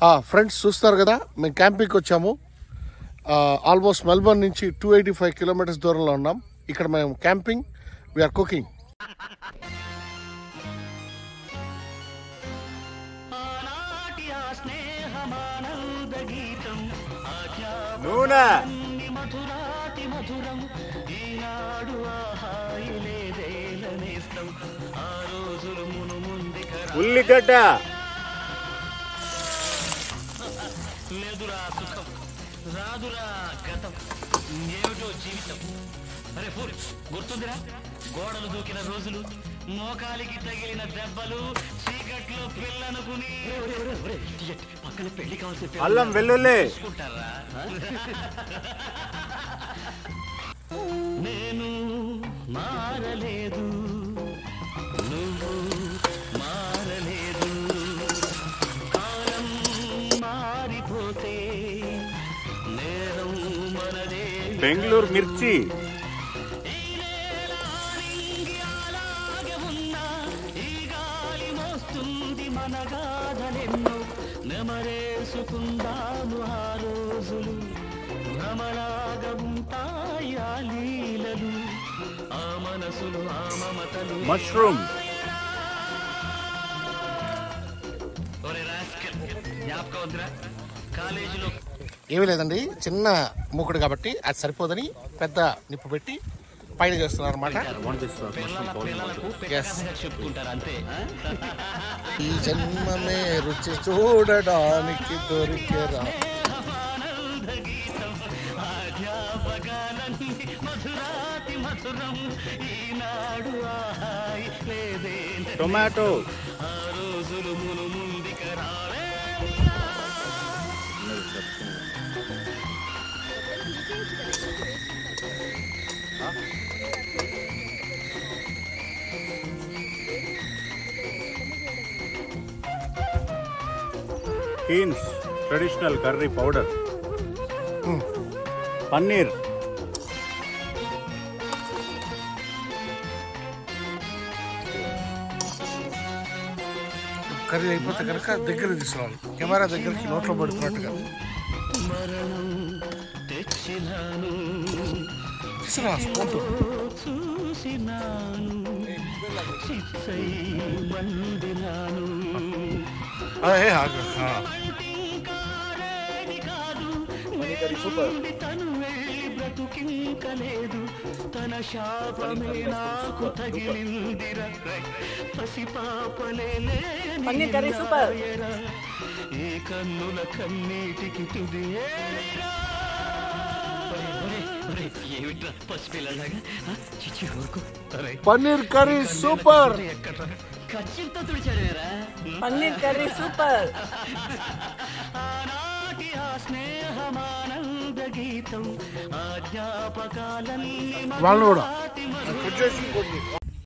Friends చూస్తారు కదా మేము క్యాంపింగ్కి వచ్చాము ఆల్మోస్ట్ మెల్బర్న్ నుంచి టూ ఎయిటీ ఫైవ్ కిలోమీటర్స్ దూరంలో ఉన్నాం ఇక్కడ మేము క్యాంపింగ్ వీఆర్ కుకింగ్ ఆనాటి ఆ స్నేహమానంద గీతం నూనె మధురాతి మధురం ఈనాడు ఆ హాయి లేదేలనేస్తం ఆ రోజులు మును ముందుక ఉల్లిగడ్డ లేదురా సుఖం రాదురా గతం ఏమిటో జీవితం అరే ఫూర్ గుర్తుందిరా గోడలు దూకిన రోజులు మోకాలికి తగిలిన దెబ్బలు చీకట్లో పిల్లనుకుని పక్కన పెళ్లి కావాల్సిన అల్లం వెల్లుల్లి చూసుకుంటారా నేను మారలేదు నువ్వు మారలేదు కాలం మారిపోతే నేరం మనదే బెంగళూరు మిర్చి అలాగే ఉన్నా ఈ గాలి మోస్తుంది మన గాథలెన్నో నెమరేసుకుందాము ఆ రోజులు భ్రమలాగా ఉంటాయి ఆ లీలలు ఆ మనసులు ఆ మమతలు మష్రూమ్ ఒరే రాస్కెల్, జ్ఞాపకం వద్దురా కాలేజీలో ఏమీ లేదండి చిన్న మూకుడు కాబట్టి అది సరిపోదని పెద్ద నిప్పు పెట్టి పైన చేస్తున్నారు అనమాట పిల్లల పిల్లలకు Yes. పెట్టకథగా చెప్పుకుంటారు అంతే ఈ జన్మమే రుచి చూడడానికి దొరికేరా ఆనంద గీతం ఆధ్యాపకాలన్నీ మధురాతి మధురం ఈనాడు ఆహాయి లేదే టొమాటో ఆ రోజులు మును ముందుక రావే beans traditional curry powder paneer curry అయిపోతే కనుక దగ్గర తీసుకురావాలి కెమెరా దగ్గరికి నోట్లో పడుతున్నట్టుగా మరణం తెచ్చినాను తీసుకురా స్పూన్తో. చూసినాను చిచ్చై మండినాను ఆ, ఏ, ఆగు. ఆ. కారేది కాదు నుండి తను వెళ్ళి బ్రతుకింకలేదు తన శాపమే నాకు తగిలిందిర పసిపాపలే పన్నీర్ కర్రీ సూపర్. ఈ కన్నుల కన్నీటికి తుది ఏరా. ఒరే, ఒరే, ఒరే, ఏమిట్రా పసిపిల్లలాగా ఆ, చిచ్చి ఊరుకో ఒరే, పన్నీర్ కర్రీ సూపర్ ఎక్కడ్రా ఖర్చుతో తుడిచాడేరా పన్నీర్ కర్రీ సూపర్ ఆనాటి ఆ స్నేహమానంద గీతం ఆ జ్ఞాపకాలన్నీ వాళ్ళు కూడా మధురాతి మధురం. వచ్చేసి ఇంకోటి.